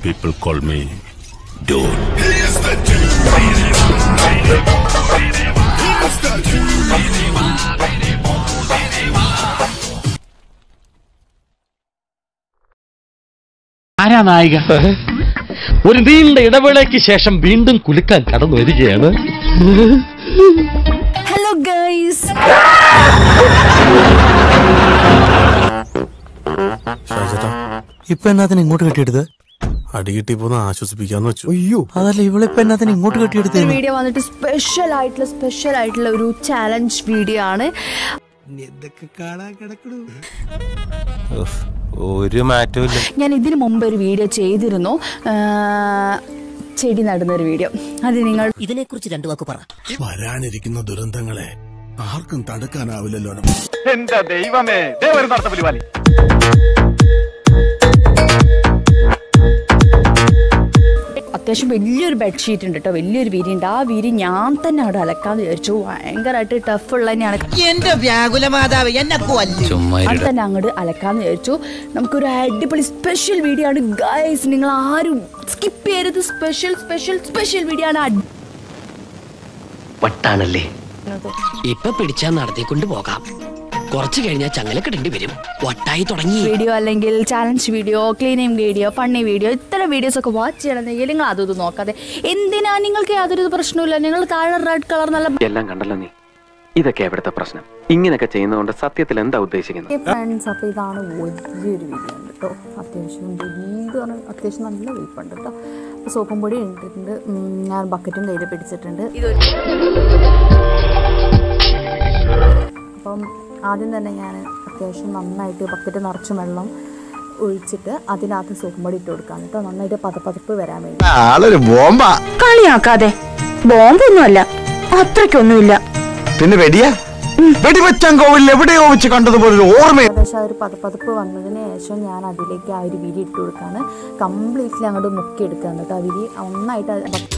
People call me Dude. ആരാ നായിക ഒരു നീണ്ട ഇടവേളയ്ക്ക് ശേഷം വീണ്ടും കുലുക്കാൻ കടന്നു വരികയാണ് ഹലോ ഗൈസ് ഇപ്പൊ എന്നാത്തിന് ഇങ്ങോട്ട് കെട്ടിയെടുത്ത് അടി കിട്ടിയപ്പോ ആശ്വസിപ്പിക്കാന്ന് വെച്ചു അയ്യോ അതല്ല ഇവളിപ്പോ എന്നാത്തിന് ഇങ്ങോട്ട് കെട്ടിയെടുത്തേ വീഡിയോ വന്നിട്ട് സ്പെഷ്യൽ ആയിട്ടുള്ള സ്പെഷ്യൽ ആയിട്ടുള്ള ഒരു ചാലഞ്ച് വീഡിയോ ആണ് ഒരു മാറ്റവും ഇല്ല ഞാൻ ഇതിനു മുമ്പ് ഒരു വീഡിയോ ചെയ്തിരുന്നു ആ, ചെടി നടുന്ന ഒരു വീഡിയോ അത് നിങ്ങൾ ഇതിനെക്കുറിച്ച് രണ്ടു വാക്ക് പറ വരാനിരിക്കുന്ന ദുരന്തങ്ങളെ ആർക്കും തടുക്കാനാവില്ലല്ലോ എന്റെ ദൈവമേ ദേ ഒരു നടത്തപ്പുലി വാലി അത്യാവശ്യം വലിയൊരു ബെഡ്ഷീറ്റ് ഉണ്ട് കേട്ടോ വലിയൊരു വീരി ഉണ്ട് ആ വീരി ഞാൻ തന്നെ അവിടെ അലക്കാന്ന് വിചാരിച്ചു ഭയങ്കരമായിട്ട് ടഫ് ഉള്ള തന്നെയാണ് എന്റെ വ്യാകുല മാതാവ് എന്നെ കൊല്ലു അത് തന്നെ അങ്ങോട്ട് അലക്കാന്ന് വിചാരിച്ചു നമുക്കൊരു അടിപൊളി സ്പെഷ്യൽ വീഡിയോ ആണ് ഗൈസ് നിങ്ങൾ ആരും സ്കിപ്പ് ചെയ്യരുത് സ്പെഷ്യൽ സ്പെഷ്യൽ സ്പെഷ്യൽ വീഡിയോ ആണ് അടി- വട്ടാണല്ലേ ഇപ്പൊ പിടിച്ചാ നടത്തിക്കൊണ്ട് പോകാം കുറച്ചു കഴിഞ്ഞാൽ ചങ്ങലക്കിടേണ്ടി വരും വട്ടായി തുടങ്ങി വീഡിയോ അല്ലെങ്കിൽ challenge video cleaning video funny video ഇത്തരം വീഡിയോസ് ഒക്കെ വാച്ച് ചെയ്യണമെന്നെങ്കിൽ നിങ്ങൾ അതും ഇത് നോക്കാതെ എന്തിനാ നിങ്ങൾക്ക് യാതൊരു പ്രശ്നമില്ല നിങ്ങൾ താഴെ റെഡ് കളർ നല്ല എല്ലാം കണ്ടല്ലോ നീ ഇതൊക്കെ എവിടുത്തെ പ്രശ്നം ഇങ്ങനെയൊക്കെ ചെയ്യുന്നതുകൊണ്ട് സത്യത്തിൽ എന്താ ഉദ്ദേശിക്കുന്നത് ഫ്രണ്ട്സ് അപ്പോൾ ഇതാണ് വലിയൊരു വീഡിയോ ഉണ്ട് കേട്ടോ അത്യാവശ്യം വലുതാണ് അത്യാവശ്യം നല്ല വലിപ്പമുണ്ട് കേട്ടോ അപ്പോൾ സോപ്പും പൊടി ഇട്ടിട്ടുണ്ട് ഉം, ഞാൻ ബക്കറ്റും കയ്യിൽ പിടിച്ചിട്ടുണ്ട് അപ്പം ആദ്യം തന്നെ ഞാൻ അത്യാവശ്യം നന്നായിട്ട് ബക്കറ്റ് നിറച്ച് വെള്ളം ഒഴിച്ചിട്ട് അതിനകത്ത് സോപ്പും പൊടി ഇട്ട് കൊടുക്കാം കേട്ടോ നന്നായിട്ട് പതപ്പതപ്പ് വരാൻ വേണ്ടി ആളൊരു ബോംബാ കളിയാക്കാതെ ബോംബൊന്നുമല്ല അത്രയ്ക്കൊന്നുമില്ല പിന്നെ വെടിയാ വെടിവെച്ചാൻ കോവിൽ എവിടെയോ വെച്ച് കണ്ടതുപോലെ ഒരു ഓർമ്മ ഏകദേശം ആ ഒരു പതപ്പതപ്പ് വന്നതിന് ശേഷം ഞാൻ അതിലേക്ക് ആ ഒരു വിരി ഇട്ട് കൊടുക്കാണ് കംപ്ലീറ്റ്ലി അങ്ങോട്ട് മുക്കി എടുക്കാൻ കേട്ടോ ആ വിരി നന്നായിട്ട് അത് ബക്ക-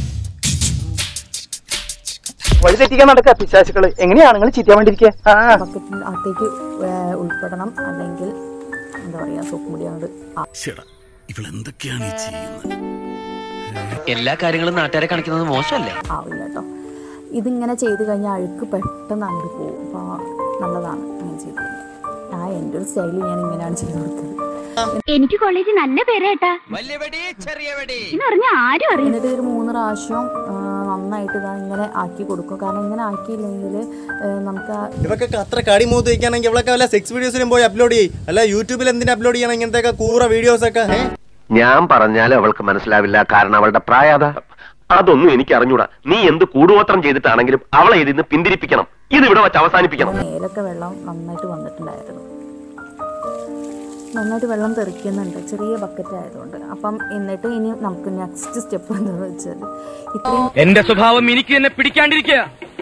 വഴി തെറ്റിക്കാൻ നടക്കുക പിശാചുക്കള് എങ്ങനെയാണ് നിങ്ങൾ ചീറ്റാൻ വേണ്ടിയിരിക്കുക ബക്കറ്റിന് അകത്തേക്ക് ഏർ ഉൾപ്പെടണം അല്ലെങ്കിൽ എന്താ പറയുക സോപ്പ് മുടി അങ്ങോട്ട് ആ- ഇവളെന്തൊക്കെയാണ് ഈ ചെയ്യുന്നത് എല്ലാ കാര്യങ്ങളും നാട്ടുകാരെ കാണിക്കുന്നത് മോശമല്ലേ ആവില്ല കേട്ടോ ഇതിങ്ങനെ ചെയ്ത് കഴിഞ്ഞാൽ അഴുക്ക് പെട്ടെന്ന് അങ്ങോട്ട് പോകും അപ്പോൾ നല്ലതാണ് അങ്ങനെ ചെയ്ത് കഴിഞ്ഞാൽ ആ എൻ്റെ ഒരു സ്റ്റൈലിൽ ഞാൻ ഇങ്ങനെയാണ് ചെയ്ത് കൊടുത്തത് എനിക്ക് കോളേജിൽ നല്ല പേരേട്ടാ എന്ന് പറഞ്ഞ ആരും അറിയില്ല എന്നിട്ട് ഒരു മൂന്ന് പ്രാവശ്യം ആ, നന്നായിട്ട് ഇതാ ഇങ്ങനെ ആക്കി കൊടുക്കും കാരണം ഇങ്ങനെ ആക്കിയില്ലെങ്കിൽ നമുക്ക് ആ ഇവക്കൊക്കെ അത്ര കടി മൂത്ത് വയ്ക്കുകയാണെങ്കിൽ ഇവളൊക്കെ വല്ല സെക്സ് വീഡിയോസിലും പോയി അപ്ലോഡ് ചെയ്യും അല്ല യൂട്യൂബിൽ എന്തിനാ അപ്ലോഡ് ചെയ്യണം ഇങ്ങനത്തെ കൂറ വീഡിയോസ് ഒക്കെ ഏ? ഞാൻ പറഞ്ഞാലും അവൾക്ക് മനസ്സിലാവില്ല കാരണം അവളുടെ പ്രായത അതൊന്നും എനിക്ക് അറിഞ്ഞൂടാ നീ എന്ത് കൂടുവോത്രം ചെയ്തിട്ടാണെങ്കിലും അവളെ ഇതിന്ന് പിന്തിരിപ്പിക്കണം ഇത് ഇവിടെ വെച്ച് അവസാനിപ്പിക്കണം മേലൊക്കെ വെള്ളം നന്നായിട്ട് വന്നിട്ടുണ്ടായിരുന്നു നന്നായിട്ട് വെള്ളം തെറിക്കുന്നുണ്ട് ചെറിയ ബക്കറ്റ് ആയതുകൊണ്ട് അപ്പം എന്നിട്ട് ഇനി നമുക്ക് നെക്സ്റ്റ് സ്റ്റെപ്പ് എന്താണെന്ന് വെച്ചാൽ ഇത്രയും എന്റെ സ്വഭാവം എനിക്ക് തന്നെ പിടിക്കാണ്ടിരിക്കുക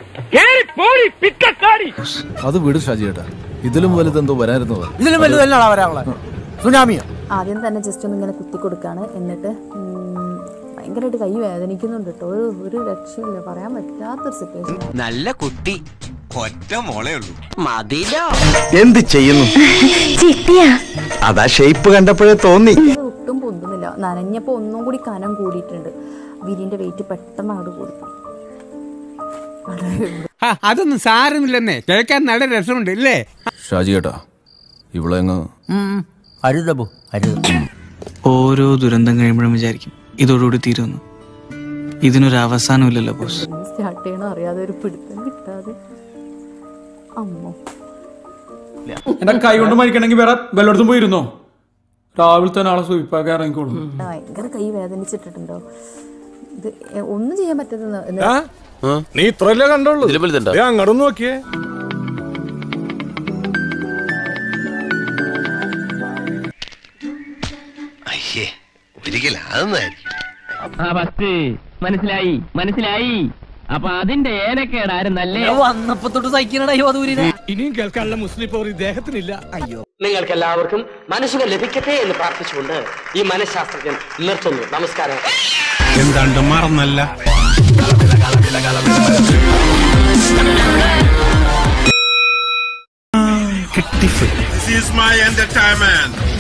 അത് വിട് ഷാജിയേട്ടാ ഇതിലും വലുതെന്തോ വരായിരുന്നോ ഇതിലും വലുത് തന്നെയാണോ വരാനുള്ളത് സുനാമിയോ ആദ്യം തന്നെ ജസ്റ്റ് ഒന്ന് ഇങ്ങനെ കുത്തി കൊടുക്കുകയാണ് എന്നിട്ട് ഉം, ഭയങ്കരമായിട്ട് കൈ വേദനിക്കുന്നുണ്ട് കേട്ടോ ഒരു ഒരു രക്ഷയില്ല പറയാൻ പറ്റാത്തൊരു സിറ്റുവേഷൻ നല്ല കുട്ടി ഒറ്റ മോളേ ഉള്ളൂ മതിലോ എന്ത് ചെയ്യുന്നു അതാ ഷേപ്പ് കണ്ടപ്പോഴേ തോന്നി ഇത് ഒട്ടും പൊന്തുന്നില്ല നനഞ്ഞപ്പോൾ ഒന്നും കൂടി കനം കൂടിയിട്ടുണ്ട് വിരിന്റെ വെയിറ്റ് പെട്ടെന്ന് അങ്ങോട്ട് കൂടി അതൊന്നും സാരമില്ലെന്നേ കേൾക്കാൻ നല്ല രസമുണ്ട് ഇല്ലേ ഷാജിയേട്ടാ ഇവളെങ്ങ് അരുതബു അരുത് ഓരോ ദുരന്തം കഴിയുമ്പോഴും വിചാരിക്കും ഇതോടുകൂടി തീരുമെന്ന് ഇതിനൊരു അവസാനമില്ലല്ലോ ബോസ് സ്റ്റാർട്ട് ചെയ്യണോ അറിയാതെ ഒരു പിടുത്തം കിട്ടാതെ അമ്മോ എന്റെ കൈ കൊണ്ട് മരിക്കണമെങ്കിൽ വേറെ വല്ലയിടത്തും പോയിരുന്നോ രാവിലെ തന്നെ ആളെ സൂയിപ്പാക്കാൻ ഇറങ്ങിക്കോളൂ ഭയങ്കര കൈ വേദനിച്ചിട്ടുണ്ടോ ഇത് എ- ഒന്നും ചെയ്യാൻ പറ്റുന്ന നീ ഇത്രല്ലേ കണ്ടോളൂ അങ്ങോട്ടൊന്ന് നോക്കിയേ അയ്യേ ഒരിക്കലും അതൊന്നായിരിക്കും മനസ്സിലായി മനസ്സിലായി അപ്പൊ അതിന്റെ ഏനക്കേടാരും നല്ല വന്നപ്പോ തൊട്ട് സഹിക്കണടാ ഈ വധൂരിനെ ഇനിയും കേൾക്കാനുള്ള മുസ്ലിം പവർ ഇദ്ദേഹത്തിനില്ല നിങ്ങൾക്ക് എല്ലാവർക്കും മനസ്സുകൾ ലഭിക്കട്ടെ എന്ന് പ്രാർത്ഥിച്ചുകൊണ്ട് ഈ മനഃശാസ്ത്രജ്ഞൻ നിർത്തുന്നു നമസ്കാരം എന്താണ്ട് മറന്നല്ല കിട്ടിഫൈ This is my entertainment.